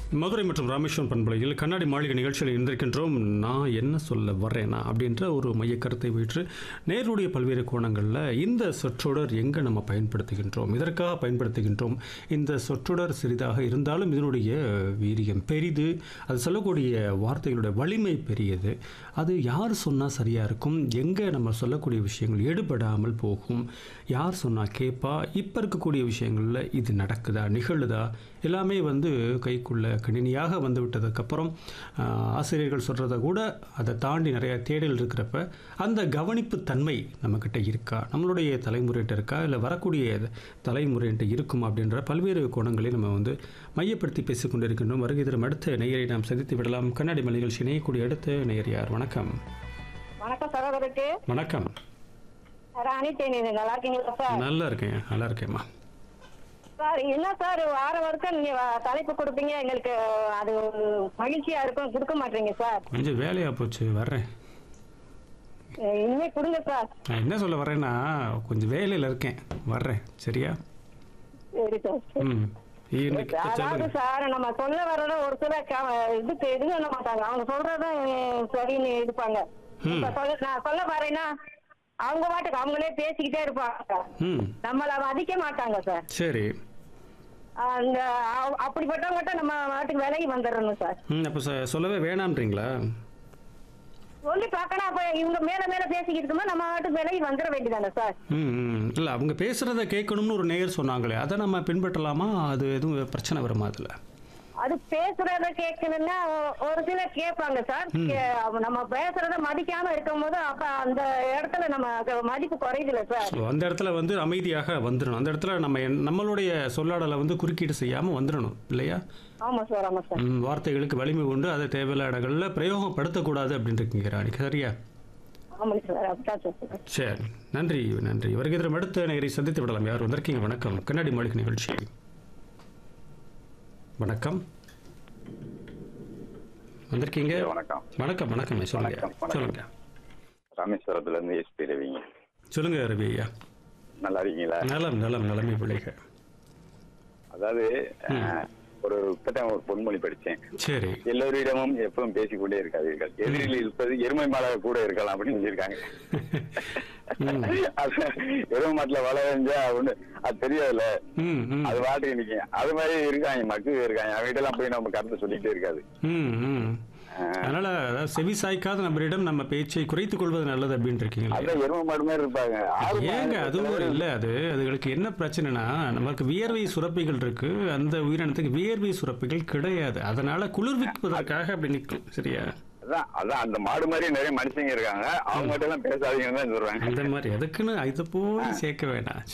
மதுரை மற்றும் ராமேஸ்வரம் பண்பலையில் கண்ணாடி மாளிகை நிகழ்ச்சியில் இருந்திருக்கின்றோம் நான் என்ன சொல்ல வர்றேனா அப்படின்ற ஒரு மைய கருத்தை வைத்து நேருடைய பல்வேறு கோணங்களில் இந்த சொற்றொடர் எங்கே நம்ம பயன்படுத்துகின்றோம் இதற்காக பயன்படுத்துகின்றோம் இந்த சொற்றொடர் சிறிதாக இருந்தாலும் இதனுடைய வீரியம் பெரிது அது சொல்லக்கூடிய வார்த்தைகளுடைய வலிமை பெரியது அது யார் சொன்னால் சரியாக இருக்கும் எங்கே நம்ம சொல்லக்கூடிய விஷயங்கள் எடுபடாமல் போகும் யார் சொன்னால் கேட்பா இப்போ இருக்கக்கூடிய விஷயங்களில் இது நடக்குதா நிகழுதா எல்லாமே வந்து கைக்குள்ள கணினியாக வந்து விட்டதுக்கப்புறம் ஆஹ், ஆசிரியர்கள் சொல்கிறத கூட அதை தாண்டி நிறைய தேடல் இருக்கிறப்ப அந்த கவனிப்பு தன்மை நம்மக்கிட்ட இருக்கா நம்மளுடைய தலைமுறைகிட்ட இருக்கா இல்லை வரக்கூடிய தலைமுறைகிட்ட இருக்கும் அப்படின்ற பல்வேறு கோணங்களை நம்ம வந்து மையப்படுத்தி பேசிக்கொண்டு இருக்கின்றோம் வருகை தரும் அடுத்த நேயரை நாம் சந்தித்து விடலாம் கண்ணாடி மலை நிகழ்ச்சி இணையக்கூடிய அடுத்த நேயர் யார் வணக்கம் வணக்கம் சகோதரருக்கு வணக்கம் ராணி தேனி நல்லா இருக்கீங்களா சார் நல்லா இருக்கேன் நல்லா இருக்கேம்மா சார் என்ன சார் வாரம் வருஷம் நீங்க வ- தலைப்பு கொடுப்பீங்க எங்களுக்கு அது ஒரு மகிழ்ச்சியா இருக்கும் கொடுக்க மாட்டீங்க சார் கொஞ்சம் வேலையாக போச்சு வர்றேன் அஹ் இனிமே கொடுங்க சார் நான் என்ன சொல்ல வரேன்னா கொஞ்சம் வேலையில் இருக்கேன் வர்றேன் சரியா சரி சார் ம் இன்னைக்கு அதாவது சொல்லுங்க சார் நம்ம சொல்ல வர்றத ஒரு சில க- இதுக்கு இது பண்ண மாட்டாங்க அவங்க சொல்றதும் அஹ், சரின்னு இருப்பாங்க ம். இப்ப சொல்ல நான் சொல்ல வரேன்னா அவங்க பாட்டுக்கு அவங்களே பேசிக்கிட்டே இருப்பாங்க ம் நம்மள மதிக்க மாட்டாங்க சார் சரி அந்த அ- அப்படிப்பட்டவங்ககிட்ட நம்ம நாட்டுக்கு விலகி வந்துடணும் சார் ம் அப்போ சொ சொல்லவே வேணாம்ன்றீங்களா சொல்லி பார்க்கணும் அப்ப இவங்க மேல மேல பேசிக்கிட்டு இருக்கும்போது நம்ம நாட்டுக்கு விலகி வந்துட வேண்டியதானே சார் ம் ம் இல்லை அவங்க பேசுகிறத கேட்கணும்னு ஒரு நேயர் சொன்னாங்களே அதை நம்ம பின்பற்றலாமா அது எதுவும் பிரச்சனை வருமா அதில் அது பேசுறத கேட்கணும்னா ஒ- ஒரு சிலர் கேட்பாங்க சார் கே- அவ- நம்ம பேசுறத மதிக்காம இருக்கும்போது அப்ப அந்த இடத்துல நம்ம அது மதிப்பு குறையுதுல சார் ஸோ அந்த இடத்துல வந்து அமைதியாக வந்துடணும் அந்த இடத்துல நம்ம என்- நம்மளுடைய சொல்லாடலை வந்து குறுக்கீடு செய்யாமல் வந்துடணும் இல்லையா ஆமா சார் ஆமா சார் ம், வார்த்தைகளுக்கு வலிமை உண்டு அதை தேவையில்லாத இடங்களில் பிரயோகப்படுத்தக்கூடாது அப்படின்னு இருக்கீங்க ராணி சரியா ஆமாங்க சார் அப்படிதான் சார் சரி நன்றி நன்றி வருகை தரும் அடுத்த நேயரை சந்தித்து விடலாம் யார் வந்திருக்கீங்க வணக்கம் கண்ணாடி மாளிகை நிகழ்ச்சி வணக்கம் வந்திருக்கீங்க வணக்கம் வணக்கம் வணக்கம் சொல்லுங்க வணக்கம், வணக்கம். சொல்லுங்க ராமேஸ்வரத்துல இருந்து எஸ்பி ரவிங்க சொல்லுங்க ரவி ஐயா நல்லா இருக்கீங்களா நலம் நலம் நலமை பிள்ளைக அதாவது அஹ், ஒரு இப்பதான் ஒரு பொன்மொழி படிச்சேன் சரி எல்லோரிடமும் எப்பவும் பேசிக்கொண்டே இருக்காதீர்கள் எதிரில் இருப்பது எருமை மாடாக கூட இருக்கலாம் அப்படின்னு சொல்லியிருக்காங்க ம். அது எருமை மாட்டுல வள செஞ்சா ஒண்ணு அது தெரியாதுல்ல ம் ம் அது பாட்டுக்கு நிக்கும் அது மாதிரி இருக்காங்க மக்கள் இருக்காங்க அவங்க எல்லாம் போய் நம்ம கருத்து சொல்லிட்டே இருக்காது ம் ம் அதனால அதாவது செவி சாய்க்காத நபரிடம் நம்ம பேச்சை குறைத்துக் கொள்வது நல்லது அப்படின்னு இருக்கீங்களா அதான் எருமை மாடு மாதிரி இருப்பாங்க ஆறு ஏங்க மாடு அதுவும் ஒரு இல்லை அது அதுகளுக்கு என்ன பிரச்சனைனா நமக்கு வியர்வை சுரப்பிகள் இருக்கு அந்த உயிரினத்துக்கு வியர்வை சுரப்பிகள் கிடையாது அதனால குளிர்விப்பதற்காக அப்படி நிற்கும் சரியா அதான் அதான் அந்த மாடு மாதிரி நிறைய மனுஷங்க இருக்காங்க அவங்க எல்லாம் பேசாதீங்கன்னு தான் சொல்றாங்க அந்த மாதிரி அதுக்குன்னு இது போய் சேர்க்க வேண்டாம்